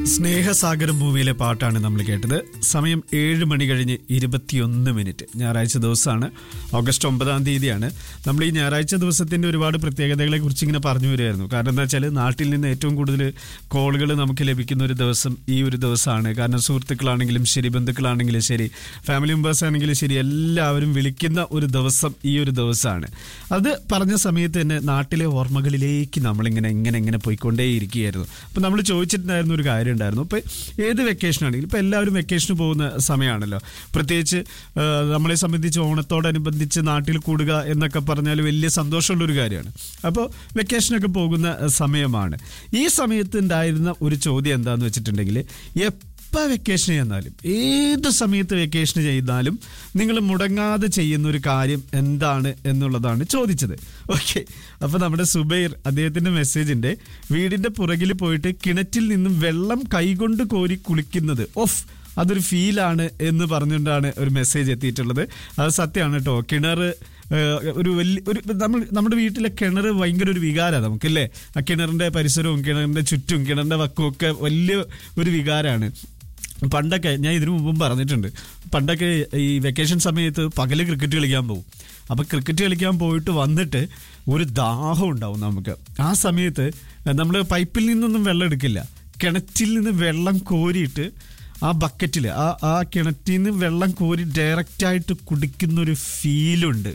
സ്നേഹസാഗരം മൂവിയിലെ പാട്ടാണ് നമ്മൾ കേട്ടത് സമയം ഏഴ് മണി കഴിഞ്ഞ് ഇരുപത്തിയൊന്ന് മിനിറ്റ് ഞായറാഴ്ച ദിവസമാണ് ഓഗസ്റ്റ് ഒമ്പതാം തീയതിയാണ് നമ്മൾ ഈ ഞായറാഴ്ച ദിവസത്തിന്റെ ഒരുപാട് പ്രത്യേകതകളെ കുറിച്ച് ഇങ്ങനെ പറഞ്ഞു വരുമായിരുന്നു കാരണം എന്താ വെച്ചാൽ നാട്ടിൽ നിന്ന് ഏറ്റവും കൂടുതൽ കോളുകൾ നമുക്ക് ലഭിക്കുന്ന ഒരു ദിവസം ഈ ഒരു ദിവസമാണ് കാരണം സുഹൃത്തുക്കളാണെങ്കിലും ശരി ബന്ധുക്കളാണെങ്കിലും ശരി ഫാമിലി മെമ്പേഴ്സ് ആണെങ്കിലും ശരി എല്ലാവരും വിളിക്കുന്ന ഒരു ദിവസം ഈ ഒരു ദിവസമാണ് അത് പറഞ്ഞ സമയത്ത് തന്നെ നാട്ടിലെ ഓർമ്മകളിലേക്ക് നമ്മളിങ്ങനെ ഇങ്ങനെ ഇങ്ങനെ പോയിക്കൊണ്ടേയിരിക്കുകയായിരുന്നു അപ്പം നമ്മൾ ചോദിച്ചിട്ടുണ്ടായിരുന്ന ഒരു കാര്യം ഉണ്ടായിരുന്നു ഇപ്പം ഏത് വെക്കേഷൻ ആണെങ്കിലും ഇപ്പം എല്ലാവരും വെക്കേഷന് പോകുന്ന സമയമാണല്ലോ പ്രത്യേകിച്ച് ആ, നമ്മളെ സംബന്ധിച്ച് ഓണത്തോടനുബന്ധിച്ച് നാട്ടിൽ കൂടുക എന്നൊക്കെ പറഞ്ഞാൽ വലിയ സന്തോഷമുള്ള ഒരു കാര്യമാണ് അപ്പോൾ വെക്കേഷനൊക്കെ പോകുന്ന സമയമാണ് ഈ സമയത്ത് ഉണ്ടായിരുന്ന ഒരു ചോദ്യം എന്താണെന്ന് വെച്ചിട്ടുണ്ടെങ്കിൽ എപ്പോൾ വെക്കേഷൻ ചെന്നാലും ഏത് സമയത്ത് വെക്കേഷൻ ചെയ്താലും നിങ്ങൾ മുടങ്ങാതെ ചെയ്യുന്ന ഒരു കാര്യം എന്താണ് എന്നുള്ളതാണ് ചോദിച്ചത് ഓക്കെ അപ്പോൾ നമ്മുടെ സുബൈർ അദ്ദേഹത്തിൻ്റെ മെസ്സേജിൻ്റെ വീടിൻ്റെ പുറകിൽ പോയിട്ട് കിണറ്റിൽ നിന്നും വെള്ളം കൈകൊണ്ട് കോരി കുളിക്കുന്നത് ഓഫ് അതൊരു ഫീലാണ് എന്ന് പറഞ്ഞുകൊണ്ടാണ് ഒരു മെസ്സേജ് എത്തിയിട്ടുള്ളത് അത് സത്യമാണ് കേട്ടോ കിണർ ഏഹ് ഒരു വലിയ ഒരു നമ്മൾ നമ്മുടെ വീട്ടിലെ കിണർ ഭയങ്കര ഒരു വികാരമാണ് നമുക്കല്ലേ ആ കിണറിന്റെ പരിസരവും കിണറിന്റെ ചുറ്റും കിണറിന്റെ വക്കും ഒക്കെ വലിയ ഒരു വികാരമാണ് പണ്ടൊക്കെ ഞാൻ ഇതിനു മുമ്പും പറഞ്ഞിട്ടുണ്ട് പണ്ടൊക്കെ ഈ വെക്കേഷൻ സമയത്ത് പകല് ക്രിക്കറ്റ് കളിക്കാൻ പോകും അപ്പൊ ക്രിക്കറ്റ് കളിക്കാൻ പോയിട്ട് വന്നിട്ട് ഒരു ദാഹം ഉണ്ടാവും നമുക്ക് ആ സമയത്ത് നമ്മൾ പൈപ്പിൽ നിന്നൊന്നും വെള്ളം എടുക്കില്ല കിണറ്റിൽ നിന്ന് വെള്ളം കോരിയിട്ട് ആ ബക്കറ്റിൽ ആ ആ കിണറ്റിൽ നിന്ന് വെള്ളം കോരി ഡയറക്റ്റായിട്ട് കുടിക്കുന്ന ഒരു ഫീലുണ്ട്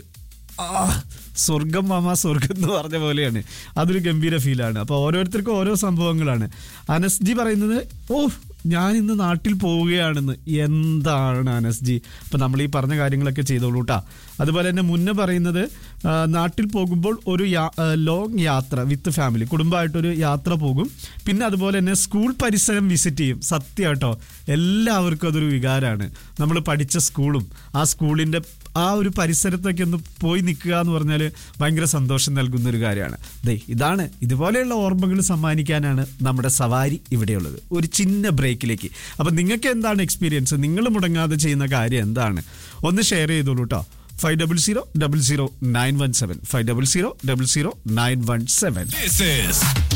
ആ സ്വർഗം മാമ സ്വർഗം എന്ന് പറഞ്ഞ പോലെയാണ് അതൊരു ഗംഭീര ഫീലാണ് അപ്പോൾ ഓരോരുത്തർക്കും ഓരോ സംഭവങ്ങളാണ് അനസ് ജി പറയുന്നത് ഓ ഞാൻ ഇന്ന് നാട്ടിൽ പോവുകയാണെന്ന് എന്താണ് അനസ് ജി അപ്പം നമ്മൾ ഈ പറഞ്ഞ കാര്യങ്ങളൊക്കെ ചെയ്തോളൂ കേട്ടാ അതുപോലെ തന്നെ മുന്നേ പറയുന്നത് ആ, നാട്ടിൽ പോകുമ്പോൾ ഒരു ലോങ് യാത്ര വിത്ത് ഫാമിലി കുടുംബമായിട്ടൊരു യാത്ര പോകും പിന്നെ അതുപോലെ തന്നെ സ്കൂൾ പരിസരം വിസിറ്റ് ചെയ്യും സത്യം കേട്ടോ എല്ലാവർക്കും അതൊരു വികാരമാണ് നമ്മൾ പഠിച്ച സ്കൂളും ആ സ്കൂളിൻ്റെ ആ ഒരു പരിസരത്തൊക്കെ ഒന്ന് പോയി നിൽക്കുക എന്ന് പറഞ്ഞാൽ ഭയങ്കര സന്തോഷം നൽകുന്ന ഒരു കാര്യമാണ് ദേ ഇതാണ് ഇതുപോലെയുള്ള ഓർമ്മകൾ സമ്മാനിക്കാനാണ് നമ്മുടെ സവാരി ഇവിടെയുള്ളത് ഒരു ചിന്ന ബ്രേക്കിലേക്ക് അപ്പം നിങ്ങൾക്ക് എന്താണ് എക്സ്പീരിയൻസ് നിങ്ങൾ മുടങ്ങാതെ ചെയ്യുന്ന കാര്യം എന്താണ് ഒന്ന് ഷെയർ ചെയ്തോളൂ കേട്ടോ five double zero double zero nine one seven five double zero double zero nine one seven This is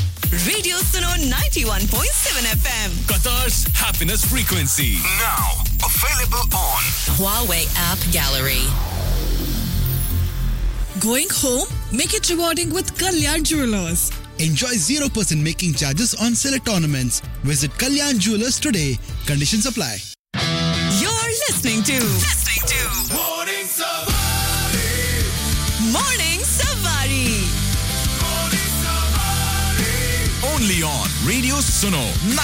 Radio Suno 91.7 FM. Qatar's happiness frequency. Now available on Huawei App Gallery. Going home? Make it rewarding with Kalyan Jewelers. Enjoy 0% making charges on select ornaments. Visit Kalyan Jewelers today. Conditions apply. You're listening to listening to Morning Savari. Morning Savari. Only on Radio Suno